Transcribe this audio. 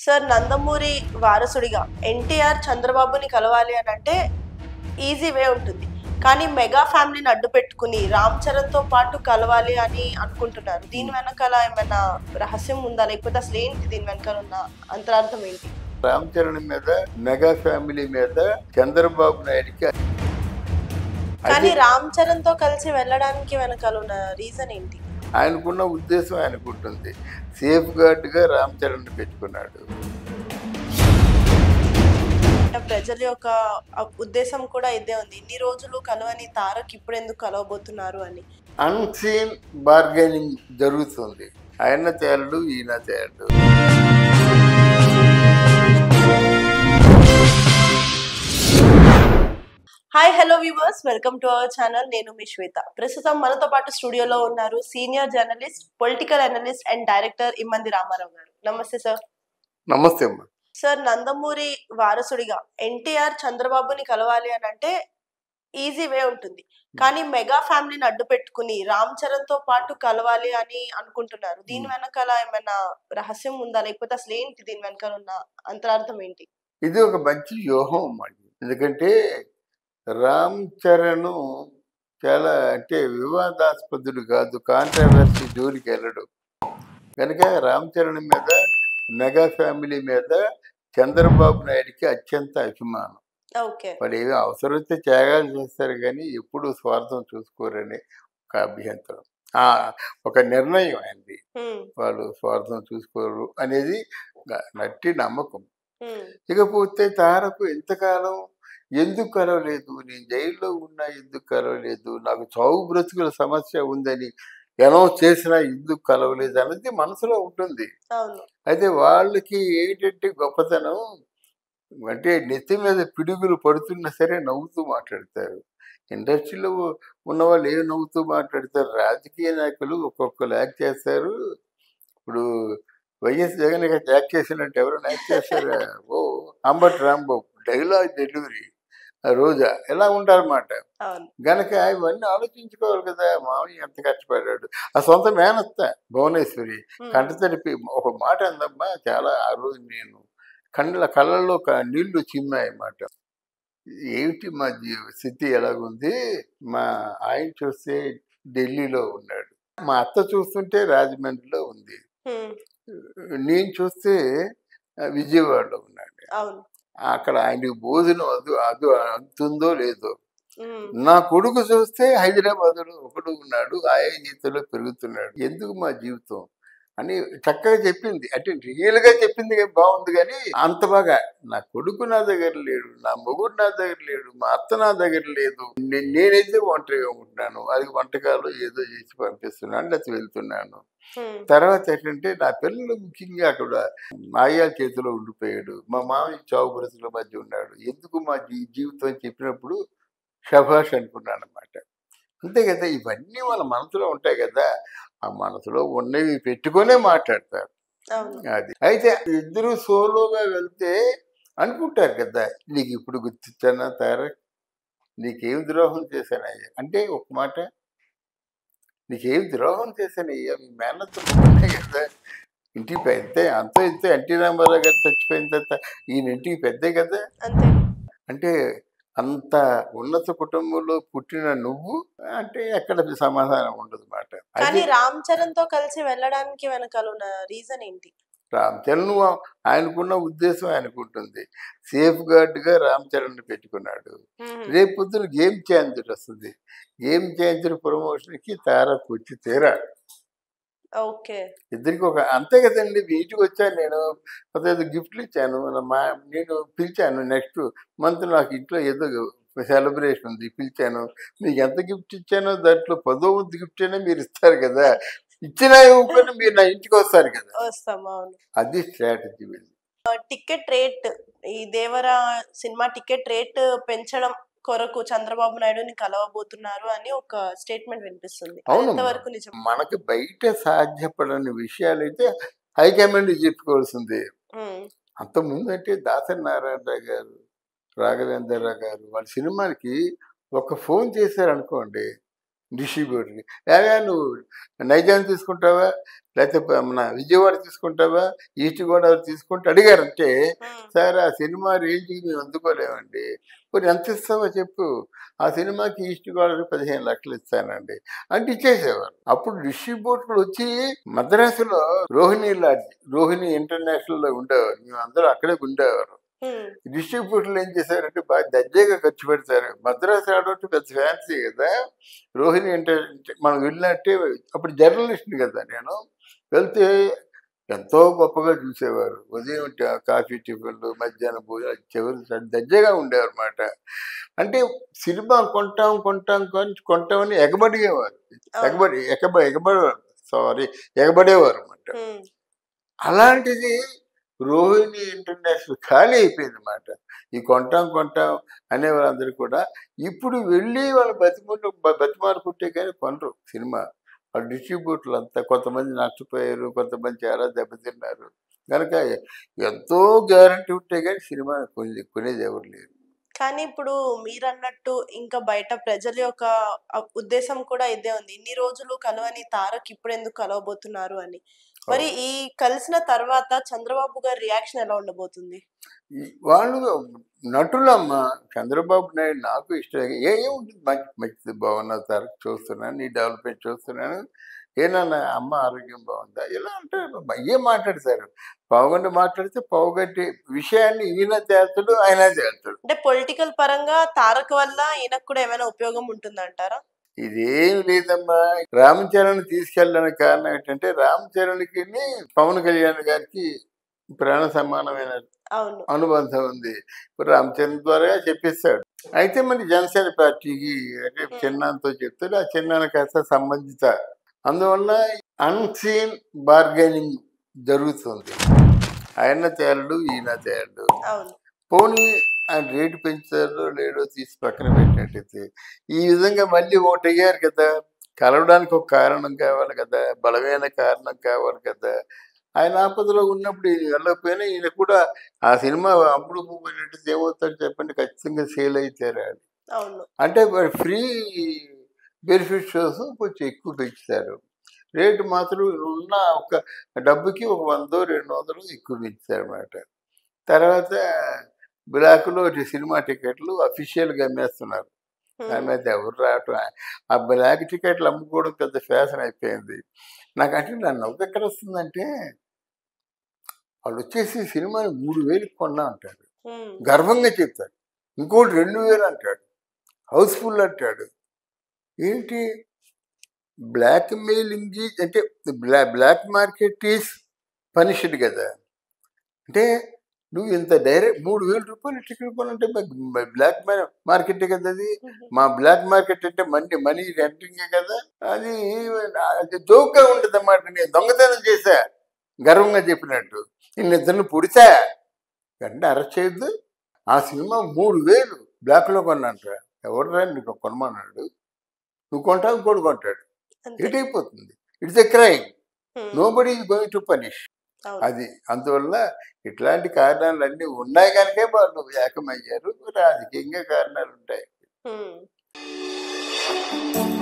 Sir Nandamuri వారసుడిగా ఎన్టీఆర్ చంద్రబాబుని కలవాలి అని అంటే ఈజీ వే ఉంటుంది కానీ మెగా ఫ్యామిలీని అడ్డు పెట్టుకుని రామ్ చరణ్తో పాటు కలవాలి అని అనుకుంటున్నారు దీని వెనకాల ఏమైనా రహస్యం ఉందా లేకపోతే అసలు ఏంటి దీని వెనకాల ఉన్న అంతరార్థం ఏంటి రామ్ చరణ్ మీద మెగా ఫ్యామిలీ మీద చంద్రబాబు నాయుడికి కానీ అది రామ్ చరణ్తో కలిసి వెళ్ళడానికి వెనకాల ఉన్న రీజన్ ఏంటి ఆయనకున్న ఉద్దేశం ఆయనకుంటుంది సేఫ్ గార్డ్గా రామ్ చరణ్ పెట్టుకున్నాడు అంటే ప్రజల యొక్క ఉద్దేశం కూడా ఇదే ఉంది ఇన్ని రోజులు కలవని తారక్ ఇప్పుడు ఎందుకు కలవబోతున్నారు అని అన్సీన్ బార్గెనింగ్ జరుగుతుంది ఆయన తేలడు ఈయన తేలడు hi hello viewers welcome to our channel నేను మీ శ్వేత ప్రస్తుతం మనతో పాటు స్టూడియోలో ఉన్నారు senior journalist political analyst and director Immandi Ramarao గారు నమస్తే సార్ నమస్తే అమ్మా సార్ నందమూరి వారసుడిగా ఎన్టీఆర్ చంద్రబాబుని కలవాలి అని అంటే ఈజీ వే ఉంటుంది కానీ మెగా ఫ్యామిలీని అడ్డు పెట్టుకుని రామ్ చరణ్ తో పాటు కలవాలి అని అనుకుంటున్నారు దీని వెనకాల ఏమైనా రహస్యం ఉందా లేకపోతే అసలు ఏంటి దీని వెనకాల ఉన్న అంతరార్థం ఏంటి ఇది ఒక మంచి వ్యూహం అన్నమాట ఎందుకంటే రామ్ చరణ్ చాలా అంటే వివాదాస్పదుడు కాదు కాంట్రవర్సీ జోలికి వెళ్ళడు కనుక రామ్ చరణ్ మీద మెగా ఫ్యామిలీ మీద చంద్రబాబు నాయుడికి అత్యంత అభిమానం ఓకే వాళ్ళు ఏమి అవసరమైతే త్యాగాలు చేస్తారు కానీ ఎప్పుడు స్వార్థం చూసుకోరని ఒక అభ్యంతరం ఆ, ఒక నిర్ణయం అయింది వాళ్ళు స్వార్థం చూసుకోరు అనేది గ- నట్టి నమ్మకం ఇకపోతే తారకు ఎంతకాలం ఎందుకు కలవలేదు నేను జైల్లో ఉన్నా ఎందుకు కలవలేదు నాకు చావు బ్రతుకుల సమస్య ఉందని అనౌన్స్ చేసినా ఎందుకు కలవలేదు అన్నది మనసులో ఉంటుంది అవును అయితే వాళ్ళకి ఏంటంటే గొప్పతనం అంటే నెత్తి మీద పిడుగులు పడుతున్నా సరే నవ్వుతూ మాట్లాడతారు ఇండస్ట్రీలో ఉన్న వాళ్ళు ఏం నవ్వుతూ మాట్లాడతారు రాజకీయ నాయకులు ఒక్కొక్కరు యాక్ట్ చేస్తారు ఇప్పుడు వైఎస్ జగన్ గారు యాక్ట్ చేసినట్టు ఎవరైనా యాక్ట్ చేస్తారా ఓ అంబటి రాంబాబు డైలాగ్ డెలివరీ రోజా ఎలా ఉంటారన్నమాట అవును గనక ఇవన్నీ ఆలోచించుకోవాలి కదా మామయ్య ఎంత కష్టపడ్డాడు ఆ సొంత మేనత్త భువనేశ్వరి Hmm. కంట తడిపి ఒక మాట అందమ్మా చాలా ఆ రోజు నేను కళ్ళ కళ్ళల్లో క- నీళ్లు చిమ్మాయి అన్నమాట ఏమిటి మా జీ- స్థితి ఎలాగుంది మా ఆయన చూస్తే ఢిల్లీలో ఉన్నాడు మా అత్త చూస్తుంటే రాజమండ్రిలో ఉంది హ్మ్. నేను చూస్తే ఆ, విజయవాడలో ఉన్నాడు అవును అక్కడ ఆయనకి భోజనం అది అది అంతుందో లేదో హ్మ్. నా కొడుకు చూస్తే హైదరాబాద్ లో ఒకడు ఉన్నాడు ఆయా జీతంలో పెరుగుతున్నాడు ఎందుకు మా జీవితం అని చక్కగా చెప్పింది అంటే రియల్ గా చెప్పింది కానీ బాగుంది కానీ అంత బాగా నా కొడుకు నా దగ్గర లేడు నా మొగుడు నా దగ్గర లేడు మా అత్త నా దగ్గర లేదు నే- నేనైతే ఒంటరిగా ఉంటున్నాను అది వంటకాలు ఏదో చేసి పంపిస్తున్నాను లేకపోతే వెళ్తున్నాను హ్మ్. తర్వాత ఏంటంటే నా పిల్లలు ముఖ్యంగా అక్కడ మాయా చేతిలో ఉండిపోయాడు మా మామయ్య చావు బ్రతుకుల మధ్య ఉన్నాడు ఎందుకు మా జీ జీవితం అని చెప్పినప్పుడు శభాష్ అనుకున్నాను అనమాట అంతే కదా ఇవన్నీ వాళ్ళ మనసులో ఉంటాయి కదా ఆ మనసులో ఉన్నవి పెట్టుకొనే మాట్లాడతారు అవును అది అయితే ఇద్దరు సోలోగా వెళ్తే అనుకుంటారు కదా నీకు ఇప్పుడు గుర్తించానా తారక్ నీకేం ద్రోహం చేశానయ్యా అంటే ఒక మాట నీకేం ద్రోహం చేశానయ్యా మీ మేనత్త ఉన్నాయి కదా ఇంటికి పెద్ద అంత ఇంత ఎన్టీ రామారావు గారు చచ్చిపోయిన తర్వాత ఈయన ఇంటికి పెద్దే కదా అంతే అంటే అంత ఉన్నత కుటుంబంలో పుట్టిన నువ్వు అంటే ఎక్కడ సమాధానం ఉండదు మాట కానీ అది రామ్ చరణ్ తో కలిసి వెళ్ళడానికి వెనకాల ఉన్న రీజన్ ఏంటి రామ్ చరణ్ ఆయనకున్న ఉద్దేశం ఆయనకుంటుంది సేఫ్ గార్డ్గా రామ్ చరణ్ పెట్టుకున్నాడు హ్మ్. రేపు పొద్దున గేమ్ చేంజర్ వస్తుంది గేమ్ చేంజర్ ప్రమోషన్కి తారకు వచ్చి తీరాడు ఓకే ఇద్దరికి ఒక అంతే కదండి మీ ఇంటికి వచ్చాను నేను పదహైదు గిఫ్ట్లు ఇచ్చాను మా నేను పిలిచాను నెక్స్ట్ మంత్ నాకు ఇంట్లో ఏదో సెలబ్రేషన్ ఉంది పిలిచాను మీకు ఎంత గిఫ్ట్ ఇచ్చానో దాంట్లో పదో వంతు గిఫ్ట్ అయినా మీరు ఇస్తారు కదా ఇచ్చినా ఇవ్వకపోయినా మీరు నా ఇంటికి వస్తారు కదా వస్తాం అవును అది స్ట్రాటజీ వెళ్ళి టికెట్ రేట్ ఈ దేవర సినిమా టికెట్ రేట్ పెంచడం కొరకు చంద్రబాబు నాయుడుని కలవబోతున్నారు అని ఒక స్టేట్మెంట్ వినిపిస్తుంది అది అవునమ్మా. ఎంతవరకు నిజం మనకి బయట సాధ్యపడని విషయాలైతే హైకమాండ్ చెప్పుకోవాల్సిందే హ్మ్. అంతకుముందు అంటే దాసరి నారాయణరావు గారు రాఘవేంద్రరావు గారు వాళ్ళ సినిమాకి ఒక ఫోన్ చేశారు అనుకోండి డిస్ట్రిబ్యూటర్కి లేదా నువ్వు నైజాం తీసుకుంటావా లేకపోతే మన విజయవాడ తీసుకుంటావా ఈస్ట్ గోదావరి తీసుకుంటే అడిగారంటే ఉమ్, సార్ ఆ సినిమా రేంజ్కి మేము అందుకోలేమండి మరి ఎంత ఇస్తావో చెప్పు ఆ సినిమాకి ఈస్ట్ గోదావరి పదిహేను లక్షలు ఇస్తానండి అంటే ఇచ్చేసేవారు అప్పుడు డిస్ట్రిబ్యూటర్లు వచ్చి మద్రాసులో రోహిణి లాడ్జ్ రోహిణి ఇంటర్నేషనల్లో ఉండేవారు మేము అందరూ అక్కడే ఉండేవారు ఉమ్, డిస్ట్రిబ్యూటర్లు ఏం చేశారంటే బాగా దర్జాగా ఖర్చు పెడతారు మద్రాసు ఆడటం పెద్ద ఫ్యాన్సీ కదా రోహిణి అంటే మనం వెళ్ళినట్టే అప్పుడు జర్నలిస్ట్ కదా నేను వెళ్తే ఎంతో గొప్పగా చూసేవారు ఉదయం ట- కాఫీ టిఫిన్లు మధ్యాహ్నం భోజనం చివరి దర్జాగా ఉండేవారు అనమాట అంటే సినిమా కొంటాం కొంటాం కొని కొంటామని ఎగబడిగేవారు అవును. ఎగబడి ఎగబ ఎగబడేవారు సారీ ఎగబడేవారు అనమాట ఉమ్, అలాంటిది రోహిణి ఇంటర్నేషనల్ ఖాళీ అయిపోయింది అనమాట ఈ కొంటాం కొంటాం అనే వాళ్ళందరూ కూడా ఇప్పుడు వెళ్ళి వాళ్ళ బతిమూలు బతిమారుకుంటే కానీ కొనరు సినిమా వాళ్ళ డిస్ట్రిబ్యూటర్లు అంతా కొంతమంది నష్టపోయారు కొంతమంది చాలా దెబ్బతిన్నారు కనుక ఎంతో గ్యారంటీ ఉంటే కానీ సినిమా కొనే కొనేది ఎవరు లేరు కానీ ఇప్పుడు మీరు అన్నట్టు ఇంకా బయట ప్రజల యొక్క ఆ ఉద్దేశం కూడా ఇదే ఉంది ఇన్ని రోజులు కలవని తారక్ ఇప్పుడు ఎందుకు కలవబోతున్నారు అని మరి ఈ కలిసిన తర్వాత చంద్రబాబు గారి రియాక్షన్ ఎలా ఉండబోతుంది ఈ వాళ్ళు నటులమ్మ చంద్రబాబు నాయుడు నాకు ఇష్టం ఏ ఏముంటుంది మంచి మంచిది బాగున్నా సార్ చూస్తున్నాను నీ డెవలప్మెంట్ చూస్తున్నాను ఏనన్నా అమ్మ ఆరోగ్యం బాగుందా ఇలా అంటారు ఏం మాట్లాడతారు పావుగంట మాట్లాడితే పావుగంటి విషయాన్ని ఈయన తేల్తాడు ఆయన తేల్తాడు అంటే పొలిటికల్ పరంగా తారక్ వల్ల ఈయనకు కూడా ఏమైనా ఉపయోగం ఉంటుందంటారా ఇదేం లేదమ్మా రామ్ చరణ్ తీసుకెళ్ళడానికి కారణం ఏంటంటే రామ్ చరణ్కి పవన్ కళ్యాణ్ గారికి ప్రాణ సమానమైన అవును అనుబంధం ఉంది ఇప్పుడు రామచంద్ర ద్వారా చెప్పిస్తాడు అయితే మరి జనసేన పార్టీకి అంటే చిన్నాన్నతో చెప్తాడు ఆ చిన్నాన్న కాస్త సంబంధిత అందువల్ల అన్సీన్ బార్గెనింగ్ జరుగుతుంది ఆయన తేలడు ఈయన తేలడు అవును పోనీ ఆయన రేటు పెంచారో లేడో తీసి పక్కన పెట్టినట్టయితే ఈ విధంగా మళ్ళీ ఒకటి అయ్యారు కదా కలవడానికి ఒక కారణం కావాలి కదా బలమైన కారణం కావాలి కదా ఆయన ఆపదలో ఉన్నప్పుడు ఈయన వెళ్ళకపోయినా ఈయన కూడా ఆ సినిమా అప్పుడు పోయినట్టు ఏమవుతాడు చెప్పండి ఖచ్చితంగా సేల్ అవుతారు అని అవును అంటే మరి ఫ్రీ బెనిఫిట్ షోస్ కొంచెం ఎక్కువ పెంచుతారు రేటు మాత్రం ఉన్న ఒక డబ్బుకి ఒక వందో రెండు వందలు ఎక్కువ పెంచుతారు అన్నమాట తర్వాత బ్లాక్లో సినిమా టికెట్లు అఫీషియల్గా అమ్మేస్తున్నారు దాని మీద ఎవరు రావటం ఆ బ్లాక్ టికెట్లు అమ్ముకోవడం పెద్ద ఫ్యాషన్ అయిపోయింది నాకంటే నా నవ్వు ఎక్కడ వస్తుందంటే వాళ్ళు వచ్చేసి సినిమాని మూడు వేలకు కొన్నా అంటాడు ఉమ్, గర్వంగా చెప్తాడు ఇంకోటి రెండు వేలు అంటాడు హౌస్ఫుల్ అంటాడు ఏంటి బ్లాక్ మెయిలింగ్ అంటే బ్లా బ్లాక్ మార్కెట్ ఈస్ పనిష్డ్ కదా అంటే నువ్వు ఇంత డైరెక్ట్ మూడు వేల రూపాయలు టికెట్ కొనంటే బ్లాక్ మార్కెట్ కదా అది మా బ్లాక్ మార్కెట్ అంటే మనీ మనీ రెంటింగే కదా అది అది జోక్గా ఉంటుంది అన్నమాట నేను దొంగతనం చేశా గర్వంగా చెప్పినట్టు నేను ఇద్దరిని పుడిచా వెంటనే అరెస్ట్ చేయొద్దు ఆ సినిమా మూడు వేలు బ్లాక్లో కొన్నంట ఎవరు రా నీకు కొనమన్నాడు నువ్వు కొంటావు ఇంకోటి కొంటాడు అంతే. ఇట్ అయిపోతుంది it's a crime um, no body is going to punish అవును. అది అందువల్ల ఇట్లాంటి కారణాలు అన్నీ ఉన్నాయి కనుకే వాళ్ళు ఏకమయ్యారు రాజకీయంగా కారణాలు ఉంటాయి ఉమ్.